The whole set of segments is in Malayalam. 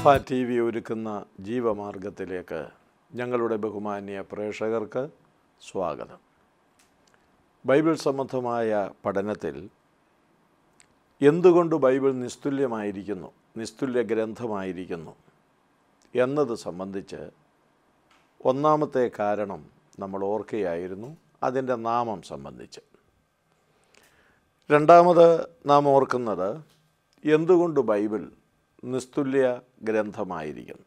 ടി വി ഒരുക്കുന്ന ജീവമാർഗത്തിലേക്ക് ഞങ്ങളുടെ ബഹുമാന്യ പ്രേക്ഷകർക്ക് സ്വാഗതം ബൈബിൾ സംബന്ധമായ പഠനത്തിൽ എന്തുകൊണ്ട് ബൈബിൾ നിസ്തുല്യമായിരിക്കുന്നു നിസ്തുല്യ ഗ്രന്ഥമായിരിക്കുന്നു എന്നത് സംബന്ധിച്ച് ഒന്നാമത്തെ കാരണം നമ്മൾ ഓർക്കുകയായിരുന്നു അതിൻ്റെ നാമം സംബന്ധിച്ച് രണ്ടാമത് നാം ഓർക്കുന്നത് എന്തുകൊണ്ട് ബൈബിൾ നിസ്തുല്യ ഗ്രന്ഥമായിരിക്കുന്നു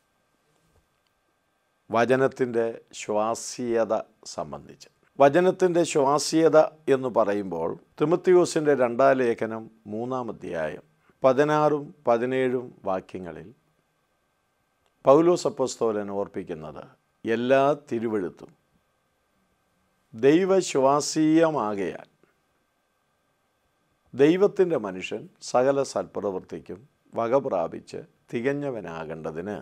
വചനത്തിൻ്റെ ശ്വാസീയത സംബന്ധിച്ച് വചനത്തിൻ്റെ ശ്വാസീയത എന്ന് പറയുമ്പോൾ തിമത്തിയോസിൻ്റെ രണ്ടാം ലേഖനം മൂന്നാം അധ്യായം പതിനാറും പതിനേഴും വാക്യങ്ങളിൽ പൗലോസ് അപ്പോസ്തോലൻ ഓർപ്പിക്കുന്നത് എല്ലാ തിരുവഴുത്തും ദൈവശ്വാസീയമാകയാൽ ദൈവത്തിൻ്റെ മനുഷ്യൻ സകല സൽപ്രവൃത്തിക്കും വക പ്രാപിച്ച് തികഞ്ഞവനാകേണ്ടതിന്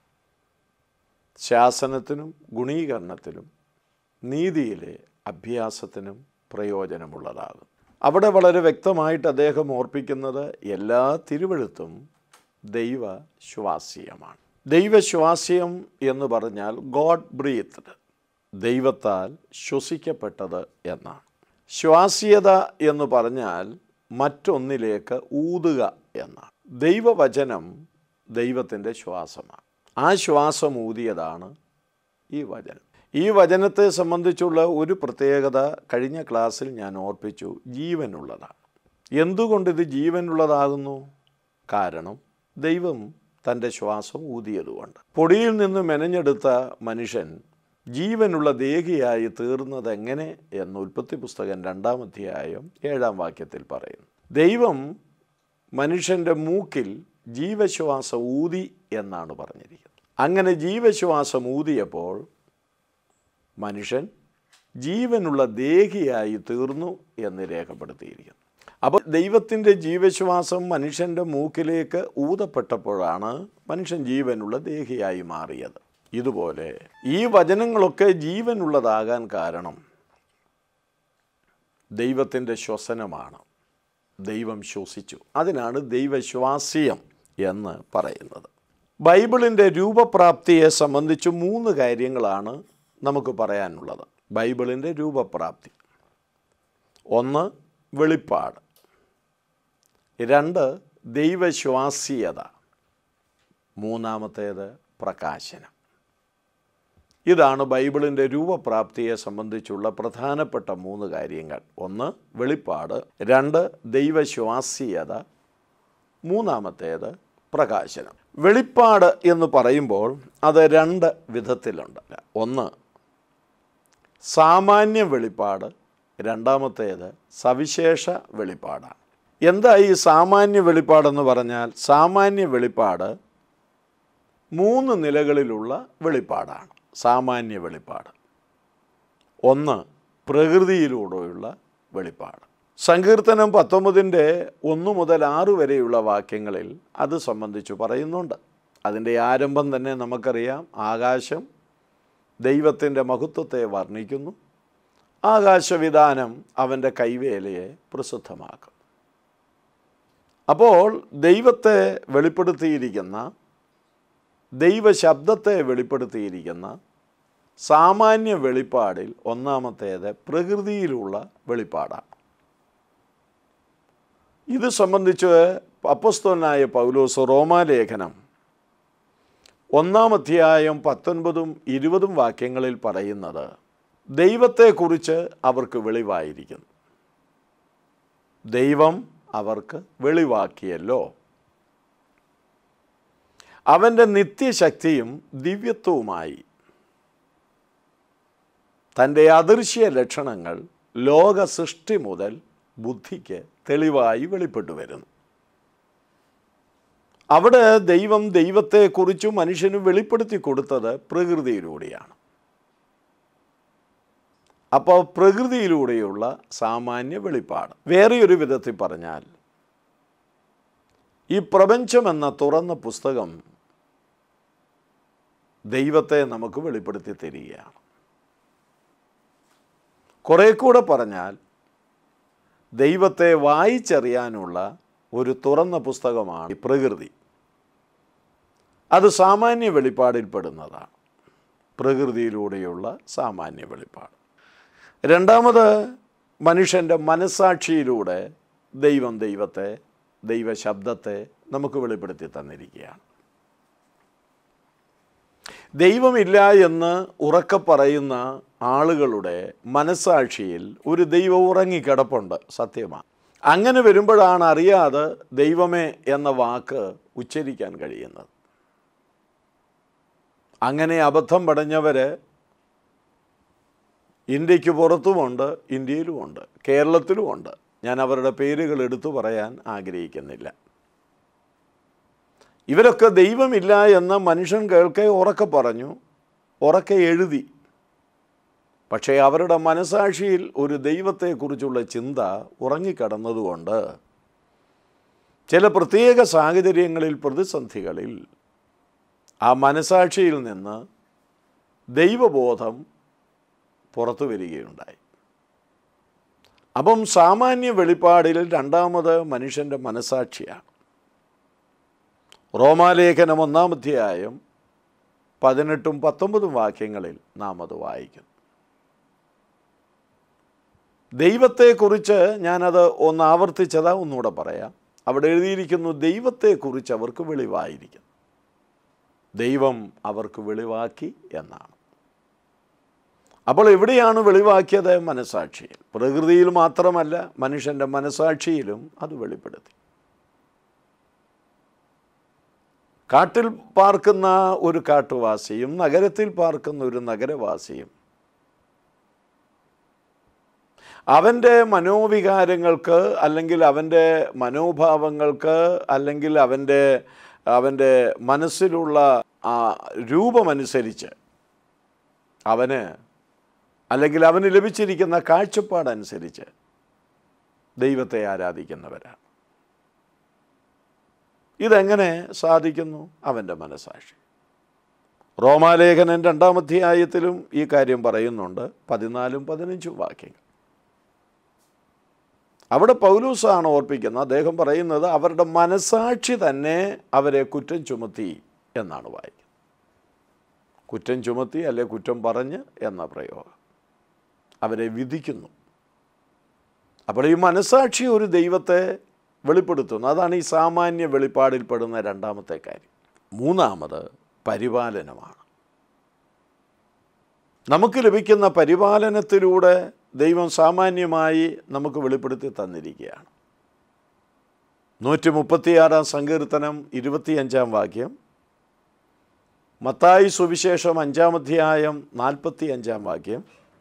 ശാസനത്തിനും ഗുണീകരണത്തിലും നീതിയിലെ അഭ്യാസത്തിനും പ്രയോജനമുള്ളതാകും അവിടെ വളരെ വ്യക്തമായിട്ട് അദ്ദേഹം ഓർപ്പിക്കുന്നത് എല്ലാ തിരുവഴുത്തും ദൈവശ്വാസീയമാണ് ദൈവശ്വാസ്യം എന്ന് പറഞ്ഞാൽ ഗോഡ് ബ്രീത്ത്ഡ് ദൈവത്താൽ ശ്വസിക്കപ്പെട്ടത് എന്നാണ് ശ്വാസീയത എന്ന് പറഞ്ഞാൽ മറ്റൊന്നിലേക്ക് ഊതുക എന്നാണ് ദൈവവചനം ദൈവത്തിൻ്റെ ശ്വാസമാണ് ആ ശ്വാസം ഊതിയതാണ് ഈ വചനം ഈ വചനത്തെ സംബന്ധിച്ചുള്ള ഒരു പ്രത്യേകത കഴിഞ്ഞ ക്ലാസ്സിൽ ഞാൻ ഓർപ്പിച്ചു ജീവനുള്ളതാണ് എന്തുകൊണ്ട് ഇത് ജീവനുള്ളതാകുന്നു കാരണം ദൈവം തൻ്റെ ശ്വാസം ഊതിയതുകൊണ്ട് പൊടിയിൽ നിന്ന് മെനഞ്ഞെടുത്ത മനുഷ്യൻ ജീവനുള്ള ദേഹിയായി തീർന്നത് എങ്ങനെ എന്ന് ഉൽപ്പത്തി പുസ്തകം രണ്ടാം അധ്യായം ഏഴാം വാക്യത്തിൽ പറയുന്നു ദൈവം മനുഷ്യൻ്റെ മൂക്കിൽ ജീവശ്വാസം ഊതി എന്നാണ് പറഞ്ഞിരിക്കുന്നത് അങ്ങനെ ജീവശ്വാസം ഊതിയപ്പോൾ മനുഷ്യൻ ജീവനുള്ള ദേഹിയായി തീർന്നു എന്ന് രേഖപ്പെടുത്തിയിരിക്കുന്നു അപ്പോൾ ദൈവത്തിൻ്റെ ജീവശ്വാസം മനുഷ്യൻ്റെ മൂക്കിലേക്ക് ഊതപ്പെട്ടപ്പോഴാണ് മനുഷ്യൻ ജീവനുള്ള ദേഹിയായി മാറിയത് ഇതുപോലെ ഈ വചനങ്ങളൊക്കെ ജീവനുള്ളതാകാൻ കാരണം ദൈവത്തിൻ്റെ ശ്വസനമാണ് ദൈവം ശ്വസിച്ചു അതിനാണ് ദൈവശ്വാസ്യം എന്ന് പറയുന്നത് ബൈബിളിൻ്റെ രൂപപ്രാപ്തിയെ സംബന്ധിച്ച് മൂന്ന് കാര്യങ്ങളാണ് നമുക്ക് പറയാനുള്ളത് ബൈബിളിൻ്റെ രൂപപ്രാപ്തി ഒന്ന് വെളിപ്പാട് രണ്ട് ദൈവശ്വാസീയത മൂന്നാമത്തേത് പ്രകാശനം ഇതാണ് ബൈബിളിൻ്റെ രൂപപ്രാപ്തിയെ സംബന്ധിച്ചുള്ള പ്രധാനപ്പെട്ട മൂന്ന് കാര്യങ്ങൾ ഒന്ന് വെളിപ്പാട് രണ്ട് ദൈവശ്വാസീയത മൂന്നാമത്തേത് പ്രകാശനം വെളിപ്പാട് എന്ന് പറയുമ്പോൾ അത് രണ്ട് വിധത്തിലുണ്ട് ഒന്ന് സാമാന്യ വെളിപ്പാട് രണ്ടാമത്തേത് സവിശേഷ വെളിപ്പാടാണ് എന്താ ഈ സാമാന്യ വെളിപ്പാടെന്ന് പറഞ്ഞാൽ സാമാന്യ വെളിപ്പാട് മൂന്ന് നിലകളിലുള്ള വെളിപ്പാടാണ് സാമാന്യ വെളിപ്പാട് ഒന്ന് പ്രകൃതിയിലൂടെയുള്ള വെളിപ്പാട് സങ്കീർത്തനം പത്തൊമ്പതിൻ്റെ ഒന്ന് മുതൽ ആറ് വരെയുള്ള വാക്യങ്ങളിൽ അത് സംബന്ധിച്ച് പറയുന്നുണ്ട് അതിൻ്റെ ആരംഭം തന്നെ നമുക്കറിയാം ആകാശം ദൈവത്തിൻ്റെ മഹത്വത്തെ വർണ്ണിക്കുന്നു ആകാശവിധാനം അവൻ്റെ കൈവേലയെ പ്രസിദ്ധമാക്കും അപ്പോൾ ദൈവത്തെ വെളിപ്പെടുത്തിയിരിക്കുന്ന ദൈവശബ്ദത്തെ വെളിപ്പെടുത്തിയിരിക്കുന്ന സാമാന്യ വെളിപ്പാടിൽ ഒന്നാമത്തേത് പ്രകൃതിയിലുള്ള വെളിപ്പാടാണ് ഇത് സംബന്ധിച്ച് അപ്പസ്തോനായ പൗലോസ് റോമാലേഖനം ഒന്നാം അധ്യായം പത്തൊൻപതും ഇരുപതും വാക്യങ്ങളിൽ പറയുന്നത് ദൈവത്തെക്കുറിച്ച് അവർക്ക് വെളിവായിരിക്കുന്നു ദൈവം അവർക്ക് വെളിവാക്കിയല്ലോ അവൻ്റെ നിത്യശക്തിയും ദിവ്യത്വവുമായി തൻ്റെ അദൃശ്യ ലക്ഷണങ്ങൾ ലോക സൃഷ്ടി മുതൽ ബുദ്ധിക്ക് തെളിവായി വെളിപ്പെട്ടു വരുന്നു അവിടെ ദൈവം ദൈവത്തെക്കുറിച്ച് മനുഷ്യന് വെളിപ്പെടുത്തി കൊടുത്തത് പ്രകൃതിയിലൂടെയാണ് അപ്പോൾ പ്രകൃതിയിലൂടെയുള്ള സാമാന്യ വെളിപ്പാട് വേറെ ഒരു വിധത്തിൽ പറഞ്ഞാൽ ഈ പ്രപഞ്ചമെന്ന തുറന്ന പുസ്തകം ദൈവത്തെ നമുക്ക് വെളിപ്പെടുത്തി തരികയാണ് കുറേ കൂടെ പറഞ്ഞാൽ ദൈവത്തെ വായിച്ചറിയാനുള്ള ഒരു തുറന്ന പുസ്തകമാണ് ഈ പ്രകൃതി അത് സാമാന്യ വെളിപ്പാടിൽപ്പെടുന്നതാണ് പ്രകൃതിയിലൂടെയുള്ള സാമാന്യ വെളിപ്പാട് രണ്ടാമത് മനുഷ്യൻ്റെ മനസാക്ഷിയിലൂടെ ദൈവം ദൈവത്തെ ദൈവശബ്ദത്തെ നമുക്ക് വെളിപ്പെടുത്തി തന്നിരിക്കുകയാണ് ദൈവമില്ല എന്ന് ഉറക്കെ പറയുന്ന ആളുകളുടെ മനസാക്ഷിയിൽ ഒരു ദൈവം ഉറങ്ങിക്കിടപ്പുണ്ട് സത്യമാണ് അങ്ങനെ വരുമ്പോഴാണ് അറിയാതെ ദൈവമേ എന്ന വാക്ക് ഉച്ചരിക്കാൻ കഴിയുന്നത് അങ്ങനെ അബദ്ധം പടഞ്ഞവർ ഇന്ത്യക്ക് പുറത്തുമുണ്ട് ഇന്ത്യയിലുമുണ്ട് കേരളത്തിലുമുണ്ട് ഞാൻ അവരുടെ പേരുകൾ എടുത്തു പറയാൻ ആഗ്രഹിക്കുന്നില്ല ഇവരൊക്കെ ദൈവമില്ല എന്ന് മനുഷ്യൻ കേൾക്കെ ഉറക്കെ പറഞ്ഞു ഉറക്കെ എഴുതി പക്ഷേ അവരുടെ മനസാക്ഷിയിൽ ഒരു ദൈവത്തെക്കുറിച്ചുള്ള ചിന്ത ഉറങ്ങിക്കിടന്നതുകൊണ്ട് ചില പ്രത്യേക സാഹചര്യങ്ങളിൽ പ്രതിസന്ധികളിൽ ആ മനസാക്ഷിയിൽ നിന്ന് ദൈവബോധം പുറത്തു വരികയുണ്ടായി അപ്പം സാമാന്യ വെളിപ്പാടിൽ രണ്ടാമത് മനുഷ്യൻ്റെ മനസാക്ഷിയാണ് റോമാലേഖനം ഒന്നാം അധ്യായം പതിനെട്ടും പത്തൊമ്പതും വാക്യങ്ങളിൽ നാം അത് വായിക്കുന്നു ദൈവത്തെക്കുറിച്ച് ഞാനത് ഒന്ന് ആവർത്തിച്ചതാ ഒന്നുകൂടെ പറയാം അവിടെ എഴുതിയിരിക്കുന്നു ദൈവത്തെക്കുറിച്ച് അവർക്ക് വെളിവായിരിക്കുന്നു ദൈവം അവർക്ക് വെളിവാക്കി എന്നാണ് അപ്പോൾ എവിടെയാണ് വെളിവാക്കിയത് മനസാക്ഷിയിൽ പ്രകൃതിയിൽ മാത്രമല്ല മനുഷ്യൻ്റെ മനസാക്ഷിയിലും അത് വെളിപ്പെടുത്തി കാട്ടിൽ പാർക്കുന്ന ഒരു കാട്ടുവാസിയും നഗരത്തിൽ പാർക്കുന്ന ഒരു നഗരവാസിയും അവൻ്റെ മനോവികാരങ്ങൾക്ക് അല്ലെങ്കിൽ അവൻ്റെ മനോഭാവങ്ങൾക്ക് അല്ലെങ്കിൽ അവൻ്റെ അവൻ്റെ മനസ്സിലുള്ള ആ രൂപമനുസരിച്ച് അവന് അല്ലെങ്കിൽ അവന് ലഭിച്ചിരിക്കുന്ന കാഴ്ചപ്പാടനുസരിച്ച് ദൈവത്തെ ആരാധിക്കുന്നവരാണ് ഇതെങ്ങനെ സാധിക്കുന്നു അവൻ്റെ മനസാക്ഷി റോമാലേഖനൻ രണ്ടാം അധ്യായത്തിലും ഈ കാര്യം പറയുന്നുണ്ട് പതിനാലും പതിനഞ്ചും വാക്യങ്ങൾ അവിടെ പൗലൂസാണ് ഓർപ്പിക്കുന്നത് അദ്ദേഹം പറയുന്നത് അവരുടെ മനസാക്ഷി തന്നെ അവരെ കുറ്റം ചുമത്തി എന്നാണ് വായിക്കുന്നത് കുറ്റം ചുമത്തി അല്ലെ കുറ്റം പറഞ്ഞ് എന്ന പ്രയോഗം അവരെ വിധിക്കുന്നു അപ്പോൾ ഈ മനസാക്ഷി ഒരു ദൈവത്തെ വെളിപ്പെടുത്തുന്നു അതാണ് ഈ സാമാന്യ വെളിപ്പാടിൽപ്പെടുന്ന രണ്ടാമത്തെ കാര്യം മൂന്നാമത് പരിപാലനമാണ് നമുക്ക് ലഭിക്കുന്ന പരിപാലനത്തിലൂടെ ദൈവം സാമാന്യമായി നമുക്ക് വെളിപ്പെടുത്തി തന്നിരിക്കുകയാണ് നൂറ്റി മുപ്പത്തിയാറാം സങ്കീർത്തനം ഇരുപത്തിയഞ്ചാം വാക്യം മത്തായി സുവിശേഷം അഞ്ചാം അധ്യായം നാൽപ്പത്തി അഞ്ചാം വാക്യം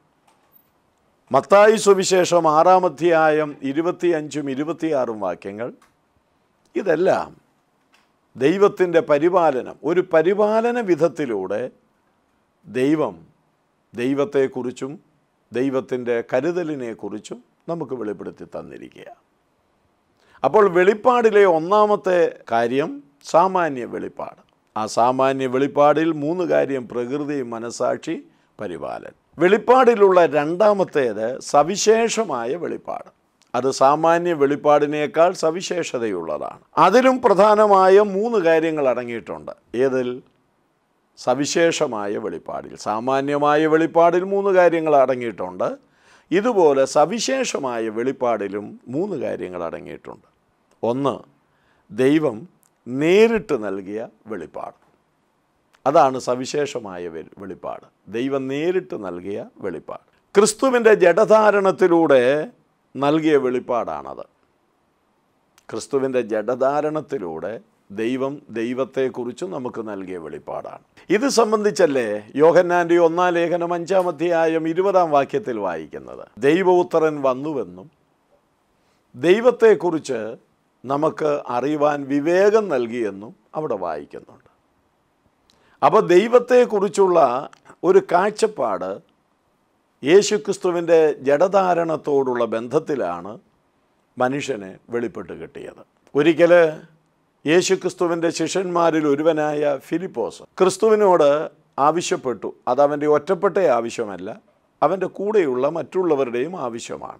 മത്തായി സുവിശേഷം ആറാം അധ്യായം ഇരുപത്തിയഞ്ചും ഇരുപത്തിയാറും വാക്യങ്ങൾ ഇതെല്ലാം ദൈവത്തിൻ്റെ പരിപാലനം ഒരു പരിപാലന വിധത്തിലൂടെ ദൈവം ദൈവത്തെക്കുറിച്ചും ദൈവത്തിൻ്റെ കരുതലിനെക്കുറിച്ചും നമുക്ക് വെളിപ്പെടുത്തി തന്നിരിക്കുക അപ്പോൾ വെളിപ്പാടിലെ ഒന്നാമത്തെ കാര്യം സാമാന്യ വെളിപ്പാട് ആ സാമാന്യ വെളിപ്പാടിൽ മൂന്ന് കാര്യം പ്രകൃതി മനസാക്ഷി പരിപാലനം വെളിപ്പാടിലുള്ള രണ്ടാമത്തേത് സവിശേഷമായ വെളിപ്പാട് അത് സാമാന്യ വെളിപ്പാടിനേക്കാൾ സവിശേഷതയുള്ളതാണ് അതിലും പ്രധാനമായ മൂന്ന് കാര്യങ്ങൾ അടങ്ങിയിട്ടുണ്ട് ഏതിൽ സവിശേഷമായ വെളിപ്പാടിൽ സാമാന്യമായ വെളിപ്പാടിൽ മൂന്ന് കാര്യങ്ങൾ അടങ്ങിയിട്ടുണ്ട് ഇതുപോലെ സവിശേഷമായ വെളിപ്പാടിലും മൂന്ന് കാര്യങ്ങൾ അടങ്ങിയിട്ടുണ്ട് ഒന്ന് ദൈവം നേരിട്ട് നൽകിയ വെളിപ്പാട് അതാണ് സവിശേഷമായ വെ- വെളിപ്പാട് ദൈവം നേരിട്ട് നൽകിയ വെളിപ്പാട് ക്രിസ്തുവിൻ്റെ ജഡധാരണത്തിലൂടെ നൽകിയ വെളിപ്പാടാണത് ക്രിസ്തുവിൻ്റെ ജഡധാരണത്തിലൂടെ ദൈവം ദൈവത്തെക്കുറിച്ച് നമുക്ക് നൽകിയ വെളിപ്പാടാണ് ഇത് സംബന്ധിച്ചല്ലേ യോഹന്നാൻ്റെ ഒന്നാം ലേഖനം അഞ്ചാം അധ്യായം ഇരുപതാം വാക്യത്തിൽ വായിക്കുന്നത് ദൈവോത്തരൻ വന്നുവെന്നും ദൈവത്തെക്കുറിച്ച് നമുക്ക് അറിയുവാൻ വിവേകം നൽകിയെന്നും അവിടെ വായിക്കുന്നുണ്ട് അപ്പോൾ ദൈവത്തെക്കുറിച്ചുള്ള ഒരു കാഴ്ചപ്പാട് യേശുക്രിസ്തുവിൻ്റെ ജഡധാരണത്തോടുള്ള ബന്ധത്തിലാണ് മനുഷ്യന് വെളിപ്പെട്ട് കിട്ടിയത് ഒരിക്കൽ യേശുക്രിസ്തുവിൻ്റെ ശിഷ്യന്മാരിൽ ഒരുവനായ ഫിലിപ്പോസ് ക്രിസ്തുവിനോട് ആവശ്യപ്പെട്ടു അത് അവൻ്റെ ഒറ്റപ്പെട്ട ആവശ്യമല്ല അവൻ്റെ കൂടെയുള്ള മറ്റുള്ളവരുടെയും ആവശ്യമാണ്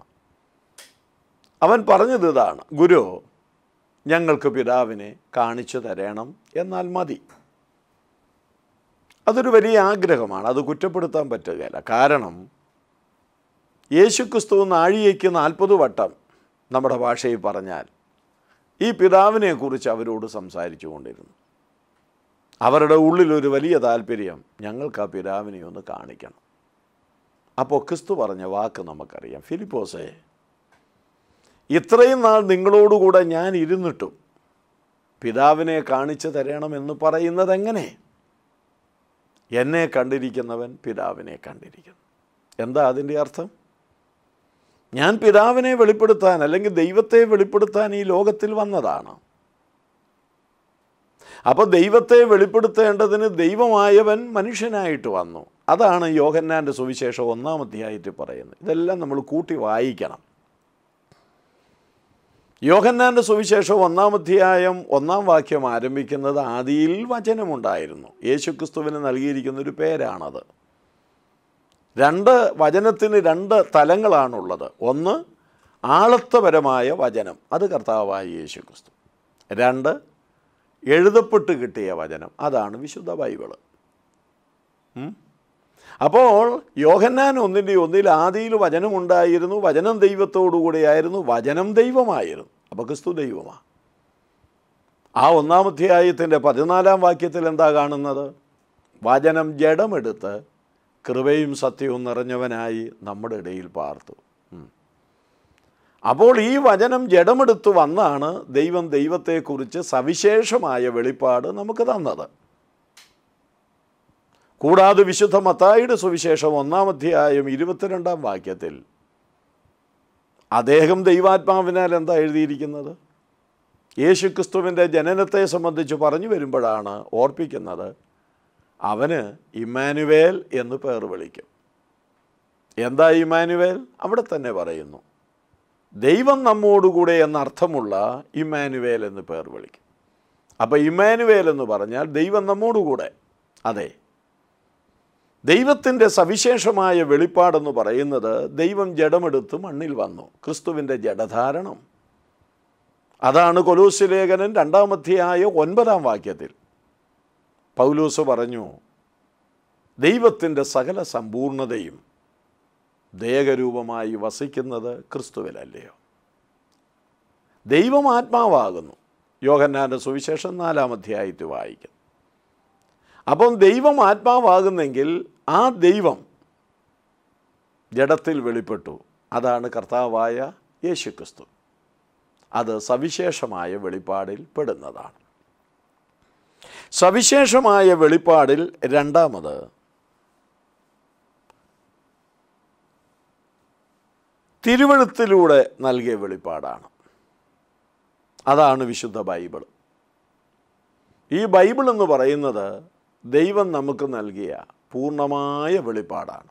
അവൻ പറഞ്ഞത് ഇതാണ് ഗുരു ഞങ്ങൾക്ക് പിതാവിനെ കാണിച്ചു തരണം എന്നാൽ മതി അതൊരു വലിയ ആഗ്രഹമാണ് അത് കുറ്റപ്പെടുത്താൻ പറ്റുകയില്ല കാരണം യേശുക്രിസ്തു നാഴികയ്ക്ക് നാൽപ്പത് വട്ടം നമ്മുടെ ഭാഷയിൽ പറഞ്ഞാൽ ഈ പിതാവിനെക്കുറിച്ച് അവരോട് സംസാരിച്ചു കൊണ്ടിരുന്നു അവരുടെ ഉള്ളിലൊരു വലിയ താല്പര്യം ഞങ്ങൾക്ക് ആ പിതാവിനെ ഒന്ന് കാണിക്കണം അപ്പോൾ ക്രിസ്തു പറഞ്ഞ വാക്ക് നമുക്കറിയാം ഫിലിപ്പോസേ ഇത്രയും നാൾ നിങ്ങളോടുകൂടെ ഞാൻ ഇരുന്നിട്ടും പിതാവിനെ കാണിച്ചു തരണമെന്ന് പറയുന്നത് എങ്ങനെ എന്നെ കണ്ടിരിക്കുന്നവൻ പിതാവിനെ കണ്ടിരിക്കുന്നു എന്താ അതിൻ്റെ അർത്ഥം ഞാൻ പിതാവിനെ വെളിപ്പെടുത്താൻ അല്ലെങ്കിൽ ദൈവത്തെ വെളിപ്പെടുത്താൻ ഈ ലോകത്തിൽ വന്നതാണ് അപ്പോൾ ദൈവത്തെ വെളിപ്പെടുത്തേണ്ടതിന് ദൈവമായവൻ മനുഷ്യനായിട്ട് വന്നു അതാണ് യോഹന്നാൻ്റെ സുവിശേഷം ഒന്നാം അധ്യായത്തിൽ പറയുന്നത് ഇതെല്ലാം നമ്മൾ കൂട്ടി വായിക്കണം യോഹന്നാൻ്റെ സുവിശേഷം ഒന്നാം അധ്യായം ഒന്നാം വാക്യം ആരംഭിക്കുന്നത് ആദിയിൽ വചനമുണ്ടായിരുന്നു യേശുക്രിസ്തുവിന് നൽകിയിരിക്കുന്ന ഒരു പേരാണത് രണ്ട് വചനത്തിന് രണ്ട് തലങ്ങളാണുള്ളത് ഒന്ന് ആളത്വപരമായ വചനം അത് കർത്താവായ യേശുക്രിസ്തു രണ്ട് എഴുതപ്പെട്ട് കിട്ടിയ വചനം അതാണ് വിശുദ്ധ ബൈബിള് ഉം? അപ്പോൾ യോഹന്നാൻ ഒന്നിൻ്റെ ഒന്നിൽ ആദിയിൽ വചനമുണ്ടായിരുന്നു വചനം ദൈവത്തോടുകൂടിയായിരുന്നു വചനം ദൈവമായിരുന്നു അപ്പോൾ ക്രിസ്തു ദൈവമാണ് ആ ഒന്നാം അധ്യായത്തിൻ്റെ പതിനാലാം വാക്യത്തിൽ എന്താ കാണുന്നത് വചനം ജഡമെടുത്ത് കൃപയും സത്യവും നിറഞ്ഞവനായി നമ്മുടെ ഇടയിൽ പാർത്തു ഉം. അപ്പോൾ ഈ വചനം ജഡമെടുത്ത് വന്നാണ് ദൈവം ദൈവത്തെക്കുറിച്ച് സവിശേഷമായ വെളിപ്പാട് നമുക്ക് തന്നത് കൂടാതെ വിശുദ്ധ മത്തായിയുടെ സുവിശേഷം ഒന്നാം അധ്യായം ഇരുപത്തിരണ്ടാം വാക്യത്തിൽ അദ്ദേഹം ദൈവാത്മാവിനാൽ എന്താ എഴുതിയിരിക്കുന്നത് യേശുക്രിസ്തുവിൻ്റെ ജനനത്തെ സംബന്ധിച്ച് പറഞ്ഞു വരുമ്പോഴാണ് ഓർപ്പിക്കുന്നത് അവന് ഇമ്മാനുവേൽ എന്ന് പേർ വിളിക്കും എന്താ ഇമ്മാനുവേൽ അവിടെ തന്നെ പറയുന്നു ദൈവം നമ്മോടുകൂടെ എന്നർത്ഥമുള്ള ഇമ്മാനുവേൽ എന്ന് പേർ വിളിക്കും അപ്പോൾ ഇമ്മാനുവേൽ എന്ന് പറഞ്ഞാൽ ദൈവം നമ്മോടുകൂടെ അതെ ദൈവത്തിൻ്റെ സവിശേഷമായ വെളിപ്പാടെന്ന് പറയുന്നത് ദൈവം ജഡമെടുത്ത് മണ്ണിൽ വന്നു ക്രിസ്തുവിൻ്റെ ജഡധാരണം അതാണ് കൊലൂസ് ലേഖനൻ രണ്ടാമധ്യായ ഒൻപതാം വാക്യത്തിൽ പൗലൂസ് പറഞ്ഞു ദൈവത്തിൻ്റെ സകല സമ്പൂർണതയും ദേഹരൂപമായി വസിക്കുന്നത് ക്രിസ്തുവിലല്ലയോ ദൈവം ആത്മാവാകുന്നു യോഹന്നാൻ്റെ സുവിശേഷം നാലാം അധ്യായത്തിൽ വായിക്കും അപ്പം ദൈവം ആത്മാവാകുന്നെങ്കിൽ ആ ദൈവം ജഡത്തിൽ വെളിപ്പെട്ടു അതാണ് കർത്താവായ യേശുക്രിസ്തു അത് സവിശേഷമായ വെളിപ്പാടിൽ പെടുന്നതാണ് സവിശേഷമായ വെളിപ്പാടിൽ രണ്ടാമത് തിരുവഴുത്തിലൂടെ നൽകിയ വെളിപ്പാടാണ് അതാണ് വിശുദ്ധ ബൈബിൾ ഈ ബൈബിൾ എന്ന് പറയുന്നത് ദൈവം നമുക്ക് നൽകിയ പൂർണ്ണമായ വെളിപ്പാടാണ്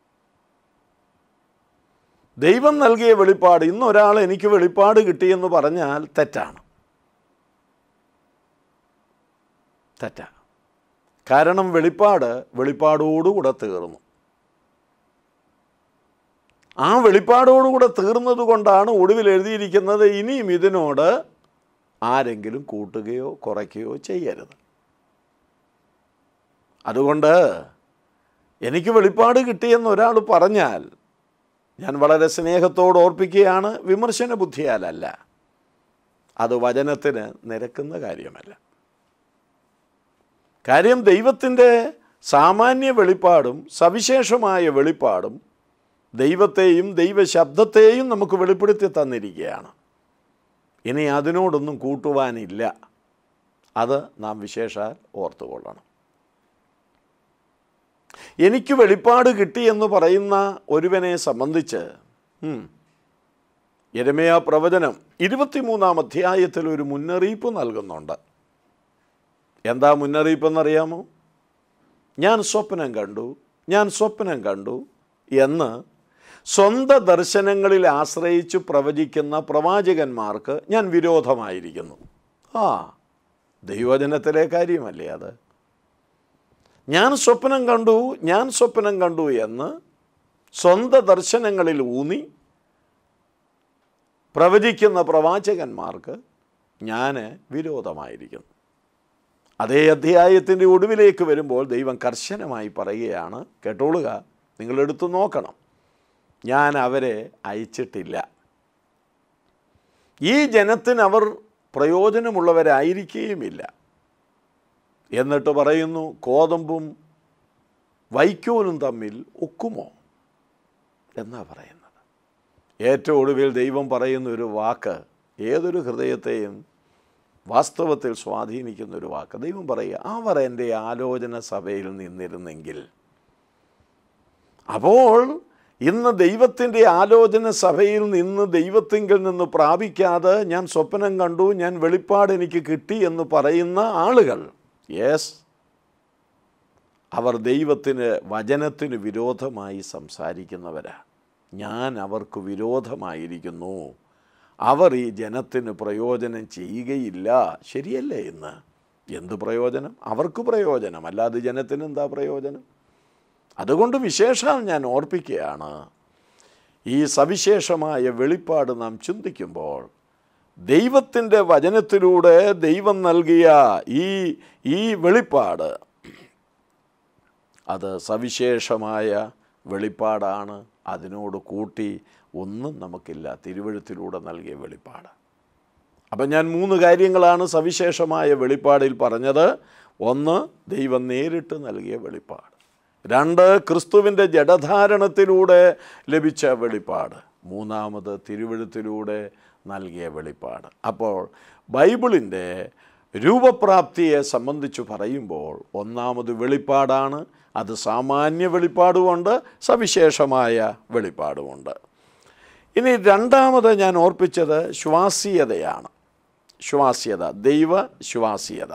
ദൈവം നൽകിയ വെളിപ്പാട് ഇന്ന് ഒരാൾ എനിക്ക് വെളിപ്പാട് കിട്ടിയെന്ന് പറഞ്ഞാൽ തെറ്റാണ് തെറ്റാ കാരണം വെളിപ്പാട് വെളിപ്പാടോടുകൂടെ തീർന്നു ആ വെളിപ്പാടോടുകൂടെ തീർന്നത് കൊണ്ടാണ് ഒടുവിൽ എഴുതിയിരിക്കുന്നത് ഇനിയും ഇതിനോട് ആരെങ്കിലും കൂട്ടുകയോ കുറയ്ക്കുകയോ ചെയ്യരുത് അതുകൊണ്ട് എനിക്ക് വെളിപ്പാട് കിട്ടിയെന്ന് ഒരാൾ പറഞ്ഞാൽ ഞാൻ വളരെ സ്നേഹത്തോട് ഓർപ്പിക്കുകയാണ് വിമർശന ബുദ്ധിയാലല്ല അത് വചനത്തിന് നിരക്കുന്ന കാര്യമല്ല കാര്യം ദൈവത്തിൻ്റെ സാമാന്യ വെളിപ്പാടും സവിശേഷമായ വെളിപ്പാടും ദൈവത്തെയും ദൈവശബ്ദത്തെയും നമുക്ക് വെളിപ്പെടുത്തി തന്നിരിക്കുകയാണ് ഇനി അതിനോടൊന്നും കൂട്ടുവാനില്ല അത് നാം വിശേഷാൽ ഓർത്തുകൊള്ളണം എനിക്ക് വെളിപ്പാട് കിട്ടിയെന്ന് പറയുന്ന ഒരുവനെ സംബന്ധിച്ച് ഉം, യെരമയ പ്രവചനം ഇരുപത്തിമൂന്നാം അധ്യായത്തിൽ ഒരു മുന്നറിയിപ്പ് നൽകുന്നുണ്ട് എന്താ മുന്നറിയിപ്പെന്നറിയാമോ ഞാൻ സ്വപ്നം കണ്ടു ഞാൻ സ്വപ്നം കണ്ടു എന്ന് സ്വന്തം ദർശനങ്ങളിൽ ആശ്രയിച്ച് പ്രവചിക്കുന്ന പ്രവാചകന്മാർക്ക് ഞാൻ വിരോധമായിരിക്കുന്നു ആ ദൈവജനത്തിലെ കാര്യമല്ലേ അത് ഞാൻ സ്വപ്നം കണ്ടു ഞാൻ സ്വപ്നം കണ്ടു എന്ന് സ്വന്തം ദർശനങ്ങളിൽ ഊന്നി പ്രവചിക്കുന്ന പ്രവാചകന്മാർക്ക് ഞാൻ വിരോധമായിരിക്കുന്നു അതേ അധ്യായത്തിൻ്റെ ഒടുവിലേക്ക് വരുമ്പോൾ ദൈവം കർശനമായി പറയുകയാണ് കേട്ടോളുക നിങ്ങളെടുത്ത് നോക്കണം ഞാൻ അവരെ അയച്ചിട്ടില്ല ഈ ജനത്തിന് അവർ പ്രയോജനമുള്ളവരായിരിക്കുകയുമില്ല എന്നിട്ട് പറയുന്നു കോതമ്പും വൈക്കോലും തമ്മിൽ ഒക്കുമോ എന്നാ പറയുന്നത് ഏറ്റവും ഒടുവിൽ ദൈവം പറയുന്ന ഒരു വാക്ക് ഏതൊരു ഹൃദയത്തെയും വാസ്തവത്തിൽ സ്വാധീനിക്കുന്ന ഒരു വാക്ക് ദൈവം പറയുക അവർ എൻ്റെ ആലോചന സഭയിൽ നിന്നിരുന്നെങ്കിൽ അപ്പോൾ ഇന്ന് ദൈവത്തിൻ്റെ ആലോചന സഭയിൽ നിന്ന് ദൈവത്തിങ്കിൽ നിന്ന് പ്രാപിക്കാതെ ഞാൻ സ്വപ്നം കണ്ടു ഞാൻ വെളിപ്പാട് എനിക്ക് കിട്ടി എന്ന് പറയുന്ന ആളുകൾ യെസ് അവർ ദൈവത്തിന് വചനത്തിന് വിരോധമായി സംസാരിക്കുന്നവരാ ഞാൻ അവർക്ക് വിരോധമായിരിക്കുന്നു അവർ ഈ ജനത്തിന് പ്രയോജനം ചെയ്യുകയില്ല ശരിയല്ലേ ഇന്ന് എന്ത് പ്രയോജനം അവർക്ക് പ്രയോജനം അല്ലാതെ ജനത്തിന് എന്താ പ്രയോജനം അതുകൊണ്ട് വിശേഷാൽ ഞാൻ ഓർപ്പിക്കുകയാണ് ഈ സവിശേഷമായ വെളിപ്പാട് നാം ചിന്തിക്കുമ്പോൾ ദൈവത്തിൻ്റെ വചനത്തിലൂടെ ദൈവം നൽകിയ ഈ ഈ വെളിപ്പാട് അത് സവിശേഷമായ വെളിപ്പാടാണ് അതിനോട് കൂട്ടി ഒന്നും നമുക്കില്ല തിരുവഴുത്തിലൂടെ നൽകിയ വെളിപ്പാട് അപ്പം ഞാൻ മൂന്ന് കാര്യങ്ങളാണ് സവിശേഷമായ വെളിപ്പാടിൽ പറഞ്ഞത് ഒന്ന് ദൈവം നേരിട്ട് നൽകിയ വെളിപ്പാട് രണ്ട് ക്രിസ്തുവിൻ്റെ ജഡധാരണത്തിലൂടെ ലഭിച്ച വെളിപ്പാട് മൂന്നാമത് തിരുവഴുത്തിലൂടെ നൽകിയ വെളിപ്പാട് അപ്പോൾ ബൈബിളിൻ്റെ രൂപപ്രാപ്തിയെ സംബന്ധിച്ച് പറയുമ്പോൾ ഒന്നാമത് വെളിപ്പാടാണ് അത് സാമാന്യ വെളിപ്പാടുമുണ്ട് സവിശേഷമായ വെളിപ്പാടുമുണ്ട് ഇനി രണ്ടാമത് ഞാൻ ഓർപ്പിച്ചത് ശ്വാസീയതയാണ് ശ്വാസ്യത ദൈവ ശ്വാസീയത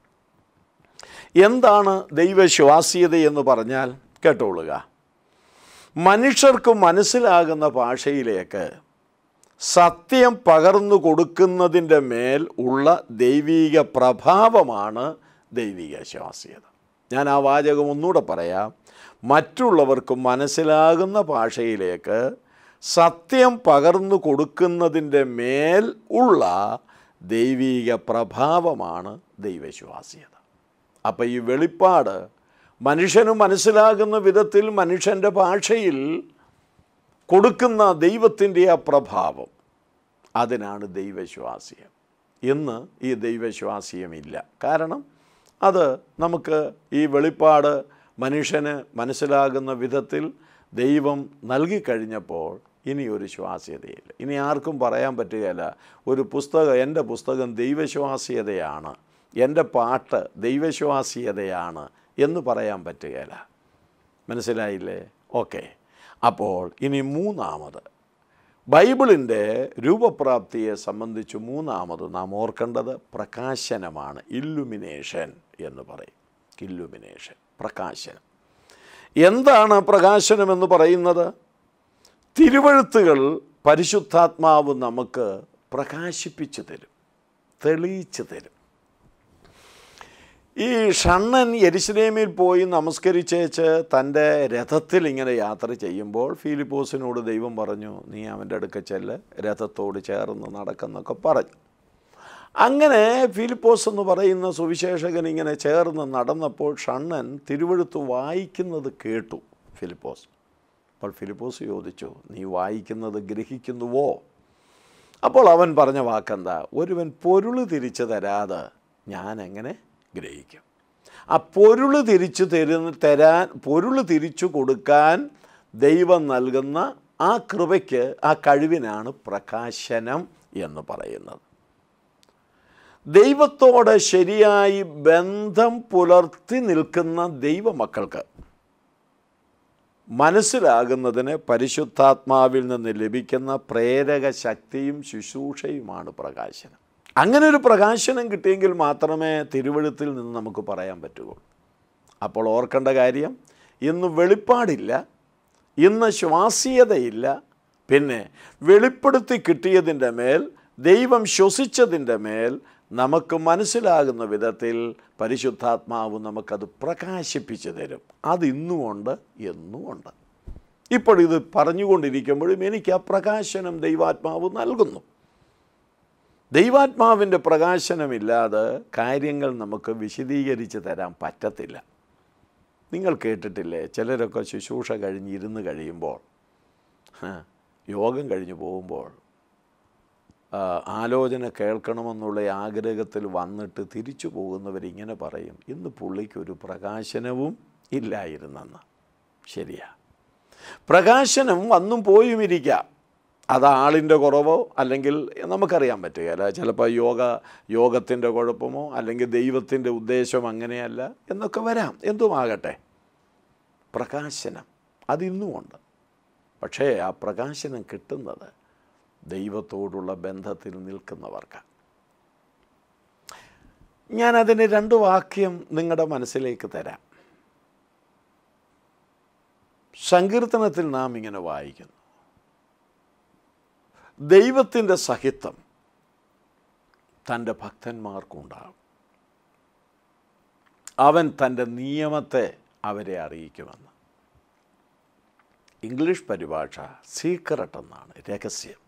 എന്താണ് ദൈവശ്വാസീയത എന്ന് പറഞ്ഞാൽ കേട്ടോളുക മനുഷ്യർക്ക് മനസ്സിലാകുന്ന ഭാഷയിലേക്ക് സത്യം പകർന്നു കൊടുക്കുന്നതിൻ്റെ മേൽ ഉള്ള ദൈവീക പ്രഭാവമാണ് ദൈവിക ശ്വാസ്യത ഞാൻ ആ വാചകം ഒന്നുകൂടെ പറയാം മറ്റുള്ളവർക്ക് മനസ്സിലാകുന്ന ഭാഷയിലേക്ക് സത്യം പകർന്നു കൊടുക്കുന്നതിൻ്റെ മേൽ ഉള്ള ദൈവീക പ്രഭാവമാണ് ദൈവശ്വാസ്യത അപ്പോൾ ഈ വെളിപ്പാട് മനുഷ്യന് മനസ്സിലാകുന്ന വിധത്തിൽ മനുഷ്യൻ്റെ ഭാഷയിൽ കൊടുക്കുന്ന ദൈവത്തിൻ്റെ ആ പ്രഭാവം അതിനാണ് ദൈവശ്വാസ്യം ഇന്ന് ഈ ദൈവശ്വാസ്യമില്ല കാരണം അത് നമുക്ക് ഈ വെളിപ്പാട് മനുഷ്യന് മനസ്സിലാകുന്ന വിധത്തിൽ ദൈവം നൽകിക്കഴിഞ്ഞപ്പോൾ ഇനി ഒരു ശ്വാസ്യതയില്ല ഇനി ആർക്കും പറയാൻ പറ്റുകയില്ല ഒരു പുസ്തകം എൻ്റെ പുസ്തകം ദൈവശ്വാസ്യതയാണ് എൻ്റെ പാട്ട് ദൈവശ്വാസ്യതയാണ് എന്ന് പറയാൻ പറ്റുകയില്ല മനസ്സിലായില്ലേ ഓക്കെ അപ്പോൾ ഇനി മൂന്നാമത് ബൈബിളിൻ്റെ രൂപപ്രാപ്തിയെ സംബന്ധിച്ച് മൂന്നാമത് നാം ഓർക്കേണ്ടത് പ്രകാശനമാണ് ഇല്ലുമിനേഷൻ എന്ന് പറയും ഇല്ലുമിനേഷൻ പ്രകാശനം എന്താണ് പ്രകാശനം എന്ന് പറയുന്നത് തിരുവഴുത്തുകൾ പരിശുദ്ധാത്മാവ് നമുക്ക് പ്രകാശിപ്പിച്ചു തരും തെളിയിച്ചു തരും ഈ ഷണ്ണൻ യെരുശലേമിൽ പോയി നമസ്കരിച്ചേച്ച് തൻ്റെ രഥത്തിൽ ഇങ്ങനെ യാത്ര ചെയ്യുമ്പോൾ ഫിലിപ്പോസിനോട് ദൈവം പറഞ്ഞു നീ അവൻ്റെ അടുക്ക ചെല്ല് രഥത്തോട് ചേർന്ന് നടക്കുന്നൊക്കെ പറഞ്ഞു അങ്ങനെ ഫിലിപ്പോസ് എന്ന് പറയുന്ന സുവിശേഷകൻ ഇങ്ങനെ ചേർന്ന് നടന്നപ്പോൾ ഷണ്ണൻ തിരുവഴുത്ത് വായിക്കുന്നത് കേട്ടു ഫിലിപ്പോസ് അപ്പോൾ ഫിലിപ്പോസ് ചോദിച്ചു നീ വായിക്കുന്നത് ഗ്രഹിക്കുന്നുവോ അപ്പോൾ അവൻ പറഞ്ഞ വാക്കെന്താ ഒരുവൻ പൊരുൾ തിരിച്ചു തരാതെ ഞാൻ എങ്ങനെ ഗ്രഹിക്കും ആ പൊരുൾ തിരിച്ചു തരുന്ന തരാൻ പൊരുൾ തിരിച്ചു കൊടുക്കാൻ ദൈവം നൽകുന്ന ആ കൃപയ്ക്ക് ആ കഴിവിനാണ് പ്രകാശനം എന്ന് പറയുന്നത് ദൈവത്തോട് ശരിയായി ബന്ധം പുലർത്തി നിൽക്കുന്ന ദൈവമക്കൾക്ക് മനസ്സിലാകുന്നതിന് പരിശുദ്ധാത്മാവിൽ നിന്ന് ലഭിക്കുന്ന പ്രേരക ശക്തിയും ശുശ്രൂഷയുമാണ് പ്രകാശനം അങ്ങനെ ഒരു പ്രകാശനം കിട്ടിയെങ്കിൽ മാത്രമേ തിരുവഴുത്തിൽ നിന്ന് നമുക്ക് പറയാൻ പറ്റുകയുള്ളൂ അപ്പോൾ ഓർക്കേണ്ട കാര്യം ഇന്ന് വെളിപ്പാടില്ല ഇന്ന് ശ്വാസീയതയില്ല പിന്നെ വെളിപ്പെടുത്തി കിട്ടിയതിൻ്റെ മേൽ ദൈവം ശ്വസിച്ചതിൻ്റെ മേൽ നമുക്ക് മനസ്സിലാകുന്ന വിധത്തിൽ പരിശുദ്ധാത്മാവ് നമുക്കത് പ്രകാശിപ്പിച്ചു തരും അത് ഇന്നുമുണ്ട് എന്നുമുണ്ട് ഇപ്പോൾ ഇത് പറഞ്ഞുകൊണ്ടിരിക്കുമ്പോഴും എനിക്ക് ആ പ്രകാശനം ദൈവാത്മാവ് നൽകുന്നു ദൈവാത്മാവിൻ്റെ പ്രകാശനമില്ലാതെ കാര്യങ്ങൾ നമുക്ക് വിശദീകരിച്ച് തരാൻ പറ്റത്തില്ല നിങ്ങൾ കേട്ടിട്ടില്ലേ ചിലരൊക്കെ ശുശ്രൂഷ കഴിഞ്ഞ് ഇരുന്ന് കഴിയുമ്പോൾ ഹ, യോഗം കഴിഞ്ഞ് പോകുമ്പോൾ ആ, ആലോചന കേൾക്കണമെന്നുള്ള ആഗ്രഹത്തിൽ വന്നിട്ട് തിരിച്ചു പോകുന്നവരിങ്ങനെ പറയും ഇന്ന് പുള്ളിക്കൊരു പ്രകാശനവും ഇല്ലായിരുന്നെന്ന് ശരിയാ പ്രകാശനം വന്നും പോയും ഇരിക്കാം അത് ആളിൻ്റെ കുറവോ അല്ലെങ്കിൽ നമുക്കറിയാൻ പറ്റുകയില്ല ചിലപ്പോൾ യോഗ യോഗത്തിൻ്റെ കുഴപ്പമോ അല്ലെങ്കിൽ ദൈവത്തിൻ്റെ ഉദ്ദേശം അങ്ങനെയല്ല എന്നൊക്കെ വരാം എന്തുമാകട്ടെ പ്രകാശനം അതിന്നുമുണ്ട് പക്ഷേ ആ പ്രകാശനം കിട്ടുന്നത് ദൈവത്തോടുള്ള ബന്ധത്തിൽ നിൽക്കുന്നവർക്ക് ഞാനതിന് രണ്ട് വാക്യം നിങ്ങളുടെ മനസ്സിലേക്ക് തരാം സങ്കീർത്തനത്തിൽ നാം ഇങ്ങനെ വായിക്കുന്നു ദൈവത്തിൻ്റെ സഹിത്വം തൻ്റെ ഭക്തന്മാർക്കുണ്ടാകും അവൻ തൻ്റെ നിയമത്തെ അവരെ അറിയിക്കുമെന്ന് ഇംഗ്ലീഷ് പരിഭാഷ സീക്രട്ട് എന്നാണ് രഹസ്യം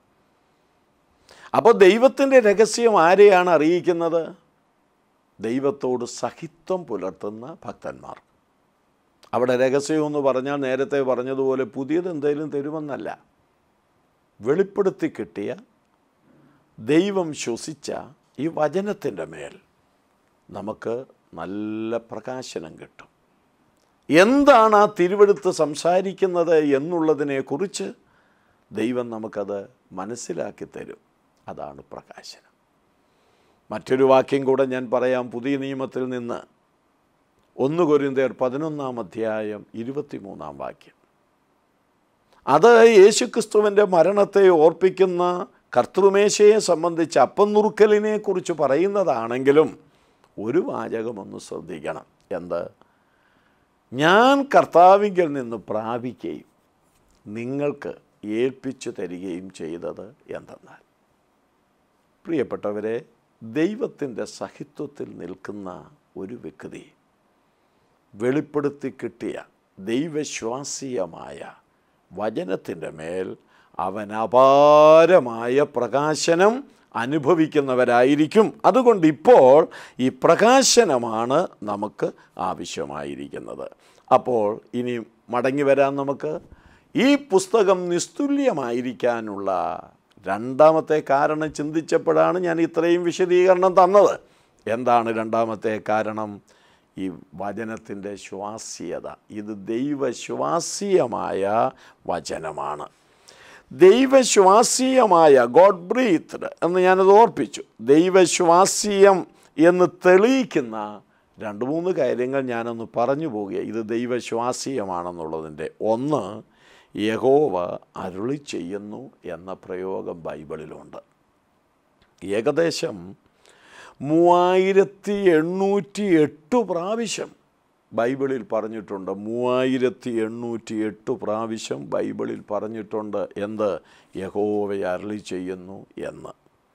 അപ്പോൾ ദൈവത്തിൻ്റെ രഹസ്യം ആരെയാണ് അറിയിക്കുന്നത് ദൈവത്തോട് സഹിത്വം പുലർത്തുന്ന ഭക്തന്മാർ അവിടെ രഹസ്യം എന്ന് പറഞ്ഞാൽ നേരത്തെ പറഞ്ഞതുപോലെ പുതിയത് എന്തെങ്കിലും തരുമെന്നല്ല വെളിപ്പെടുത്തി കിട്ടിയ ദൈവം ശ്വസിച്ച ഈ വചനത്തിൻ്റെ മേൽ നമുക്ക് നല്ല പ്രകാശനം കിട്ടും എന്താണ് ആ തിരുവെടുത്ത് സംസാരിക്കുന്നത് എന്നുള്ളതിനെക്കുറിച്ച് ദൈവം നമുക്കത് മനസ്സിലാക്കി തരും അതാണ് പ്രകാശനം മറ്റൊരു വാക്യം കൂടെ ഞാൻ പറയാം പുതിയ നിയമത്തിൽ നിന്ന് ഒന്ന് കൊരിന്തേർ പതിനൊന്നാം അധ്യായം ഇരുപത്തിമൂന്നാം വാക്യം അത് യേശുക്രിസ്തുവിൻ്റെ മരണത്തെ ഓർപ്പിക്കുന്ന കർത്തൃമേശയെ സംബന്ധിച്ച് അപ്പം നുറുക്കലിനെ കുറിച്ച് പറയുന്നതാണെങ്കിലും ഒരു വാചകമൊന്ന് ശ്രദ്ധിക്കണം എന്ത് ഞാൻ കർത്താവിങ്കിൽ നിന്ന് പ്രാപിക്കുകയും നിങ്ങൾക്ക് ഏൽപ്പിച്ചു തരികയും ചെയ്തത് എന്തെന്നാൽ പ്രിയപ്പെട്ടവരെ ദൈവത്തിൻ്റെ സഹിത്വത്തിൽ നിൽക്കുന്ന ഒരു വ്യക്തി വെളിപ്പെടുത്തി കിട്ടിയ ദൈവശ്വാസീയമായ വചനത്തിൻ്റെ മേൽ അവൻ അപാരമായ പ്രകാശനം അനുഭവിക്കുന്നവരായിരിക്കും അതുകൊണ്ട് ഇപ്പോൾ ഈ പ്രകാശനമാണ് നമുക്ക് ആവശ്യമായിരിക്കുന്നത് അപ്പോൾ ഇനി മടങ്ങി വരാൻ നമുക്ക് ഈ പുസ്തകം നിസ്തുല്യമായിരിക്കാനുള്ള രണ്ടാമത്തെ കാരണം ചിന്തിച്ചപ്പോഴാണ് ഞാൻ ഇത്രയും വിശദീകരണം തന്നത് എന്താണ് രണ്ടാമത്തെ കാരണം ഈ വചനത്തിൻ്റെ ശ്വാസീയത ഇത് ദൈവശ്വാസീയമായ വചനമാണ് ദൈവശ്വാസീയമായ ഗോഡ് ബ്രീത്ത്ഡ് എന്ന് ഞാനത് ഓർപ്പിച്ചു ദൈവശ്വാസീയം എന്ന് തെളിയിക്കുന്ന രണ്ട് മൂന്ന് കാര്യങ്ങൾ ഞാനൊന്ന് പറഞ്ഞു പോവുക ഇത് ദൈവശ്വാസീയമാണെന്നുള്ളതിൻ്റെ ഒന്ന് യഹോവ അരുളി ചെയ്യുന്നു എന്ന പ്രയോഗം ബൈബിളിലുണ്ട് ഏകദേശം മൂവായിരത്തി എണ്ണൂറ്റി എട്ട് പ്രാവശ്യം ബൈബിളിൽ പറഞ്ഞിട്ടുണ്ട് മൂവായിരത്തി എണ്ണൂറ്റി എട്ട് പ്രാവശ്യം ബൈബിളിൽ പറഞ്ഞിട്ടുണ്ട് എന്ത് യഹോവ അരളി ചെയ്യുന്നു എന്ന്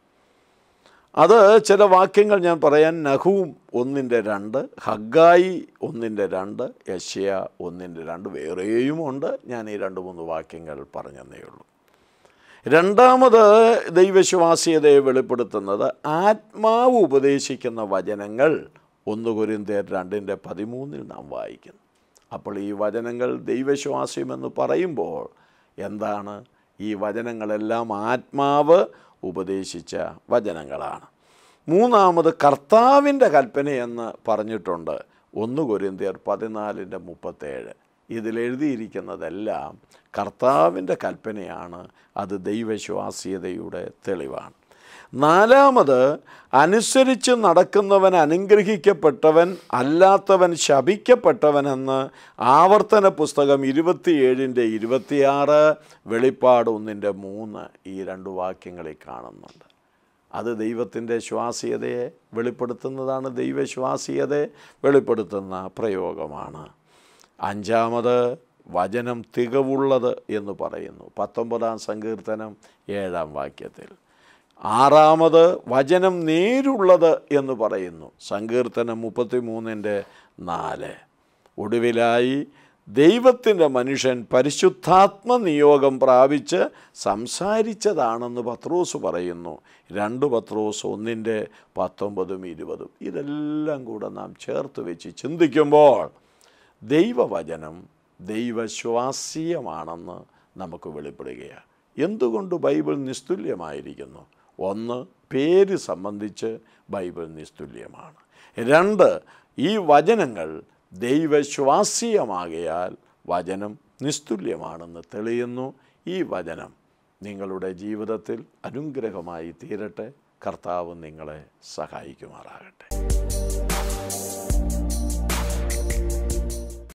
അത് ചില വാക്യങ്ങൾ ഞാൻ പറയാൻ നഹൂം ഒന്നിൻ്റെ രണ്ട് ഹഗായി ഒന്നിൻ്റെ രണ്ട് യശ്യ ഒന്നിൻ്റെ രണ്ട് വേറെയും ഉണ്ട് ഞാൻ ഈ രണ്ട് മൂന്ന് വാക്യങ്ങൾ പറഞ്ഞതേ ഉള്ളൂ രണ്ടാമത് ദൈവശ്വാസ്യതയെ വെളിപ്പെടുത്തുന്നത് ആത്മാവ് ഉപദേശിക്കുന്ന വചനങ്ങൾ ഒന്ന് കുരിന്തേർ രണ്ടിൻ്റെ പതിമൂന്നിൽ നാം വായിക്കുന്നു അപ്പോൾ ഈ വചനങ്ങൾ ദൈവശ്വാസ്യമെന്ന് പറയുമ്പോൾ എന്താണ് ഈ വചനങ്ങളെല്ലാം ആത്മാവ് ഉപദേശിച്ച വചനങ്ങളാണ് മൂന്നാമത് കർത്താവിൻ്റെ കൽപ്പനയെന്ന് പറഞ്ഞിട്ടുണ്ട് ഒന്ന് കൊരിന്തിയർ പതിനാലിൻ്റെ മുപ്പത്തേഴ് ഇതിലെഴുതിയിരിക്കുന്നതെല്ലാം കർത്താവിൻ്റെ കൽപ്പനയാണ് അത് ദൈവശ്വാസ്യതയുടെ തെളിവാണ് നാലാമത് അനുസരിച്ച് നടക്കുന്നവൻ അനുഗ്രഹിക്കപ്പെട്ടവൻ അല്ലാത്തവൻ ശപിക്കപ്പെട്ടവനെന്ന് ആവർത്തന പുസ്തകം ഇരുപത്തിയേഴിൻ്റെ ഇരുപത്തിയാറ് വെളിപ്പാട് ഒന്നിൻ്റെ മൂന്ന് ഈ രണ്ട് വാക്യങ്ങളിൽ കാണുന്നുണ്ട് അത് ദൈവത്തിൻ്റെ ശ്വാസീയതയെ വെളിപ്പെടുത്തുന്നതാണ് ദൈവശ്വാസീയതയെ വെളിപ്പെടുത്തുന്ന പ്രയോഗമാണ് അഞ്ചാമത് വചനം തികവുള്ളത് എന്ന് പറയുന്നു പത്തൊമ്പതാം സങ്കീർത്തനം ഏഴാം വാക്യത്തിൽ ആറാമത് വചനം നേരുള്ളത് എന്ന് പറയുന്നു സങ്കീർത്തനം മുപ്പത്തി മൂന്നിൻ്റെ നാല് ഒടുവിലായി ദൈവത്തിൻ്റെ മനുഷ്യൻ പരിശുദ്ധാത്മ നിയോഗം പ്രാപിച്ച് സംസാരിച്ചതാണെന്ന് പത്രോസ് പറയുന്നു രണ്ട് പത്രോസ് ഒന്നിൻ്റെ പത്തൊമ്പതും ഇരുപതും ഇതെല്ലാം കൂടെ നാം ചേർത്ത് വെച്ച് ചിന്തിക്കുമ്പോൾ ദൈവവചനം ദൈവശ്വാസീയമാണെന്ന് നമുക്ക് വെളിപ്പെടുകയാണ് എന്തുകൊണ്ട് ബൈബിൾ നിസ്തുല്യമായിരിക്കുന്നു ഒന്ന് പേര് സംബന്ധിച്ച് ബൈബിൾ നിസ്തുല്യമാണ് രണ്ട് ഈ വചനങ്ങൾ ദൈവശ്വാസീയമാകയാൽ വചനം നിസ്തുല്യമാണെന്ന് തെളിയുന്നു ഈ വചനം നിങ്ങളുടെ ജീവിതത്തിൽ അനുഗ്രഹമായി തീരട്ടെ കർത്താവ് നിങ്ങളെ സഹായിക്കുമാറാകട്ടെ